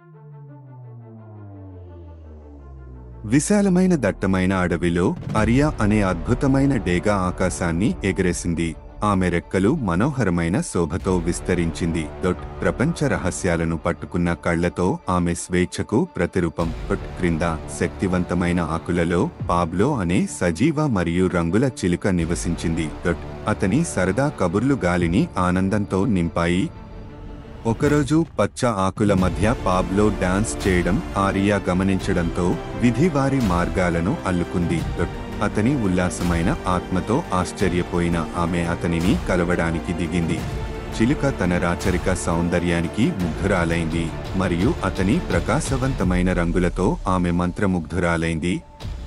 విశాలమైన దట్టమైన అడవిలో అరియా అనే అద్భుతమైన డేగా ఆకాశాన్ని ఎగరేసింది ఆమె రెక్కలు మనోహరమైన శోభతో విస్తరించింది డొట్ ప్రపంచ రహస్యాలను పట్టుకున్న కళ్లతో ఆమె స్వేచ్ఛకు ప్రతిరూపం డొట్ క్రింద శక్తివంతమైన ఆకులలో పాబ్లో అనే సజీవ మరియు రంగుల చిలుక నివసించింది డొట్ అతని సరదా కబుర్లు గాలిని ఆనందంతో నింపాయి ఒకరోజు పచ్చ ఆకుల మధ్య పాబ్లో డాన్స్ చేయడం ఆరియా గమనించడంతో విధి వారి మార్గాలను అల్లుకుంది డొట్ అతని ఉల్లాసమైన ఆత్మతో ఆశ్చర్యపోయిన ఆమె అతనిని కలవడానికి దిగింది చిలుక తన రాచరిక సౌందర్యానికి ముగ్ధురాలైంది మరియు అతని ప్రకాశవంతమైన రంగులతో ఆమె మంత్రముగ్ధురాలైంది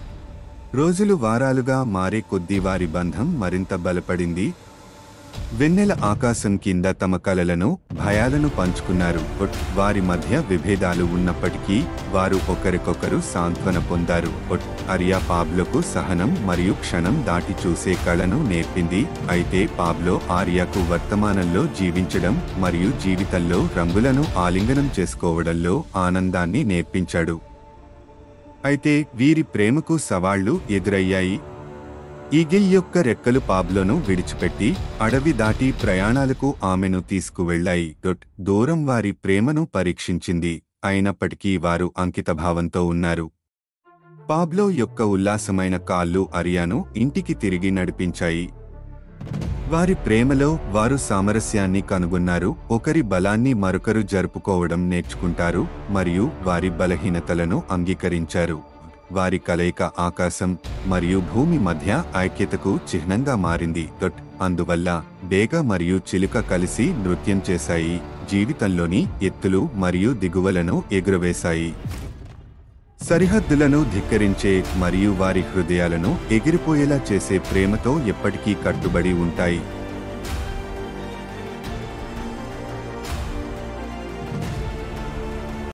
రోజులు వారాలుగా మారే కొద్దీ వారి బంధం మరింత బలపడింది వెన్నెల ఆకాశం కింద తమ కలలను భయాలను పంచుకున్నారు ఒట్ వారి మధ్య విభేదాలు ఉన్నప్పటికీ వారు ఒకరికొకరు సాంత్వన పొందారు ఒట్ అరియా పాబ్లోకు సహనం మరియు క్షణం దాటి చూసే కళను నేర్పింది అయితే పాబ్లో ఆర్యాకు వర్తమానంలో జీవించడం మరియు జీవితంలో రంగులను ఆలింగనం చేసుకోవడంలో ఆనందాన్ని నేర్పించాడు అయితే వీరి ప్రేమకు సవాళ్లు ఎదురయ్యాయి ఈగిల్ యొక్క రెక్కలు పాబ్లోను విడిచిపెట్టి అడవి దాటి ప్రయాణాలకు ఆమెను తీసుకువెళ్లాయి డొట్ దూరం వారి ప్రేమను పరీక్షించింది అయినప్పటికీ వారు అంకితభావంతో ఉన్నారు పాబ్లో యొక్క ఉల్లాసమైన కాళ్ళు అరియాను ఇంటికి తిరిగి నడిపించాయి వారి ప్రేమలో వారు సామరస్యాన్ని కనుగొన్నారు ఒకరి బలాన్ని మరొకరు జరుపుకోవడం నేర్చుకుంటారు మరియు వారి బలహీనతలను అంగీకరించారు వారి కలయిక ఆకాశం మరియు భూమి మధ్య ఐక్యతకు చిహ్నంగా మారింది డొట్ అందువల్ల డేగ మరియు చిలుక కలిసి నృత్యం చేశాయి జీవితంలోని ఎత్తులు మరియు దిగువలను ఎగురవేశాయి సరిహద్దులను ధిక్కరించే మరియు వారి హృదయాలను ఎగిరిపోయేలా చేసే ప్రేమతో ఎప్పటికీ కట్టుబడి ఉంటాయి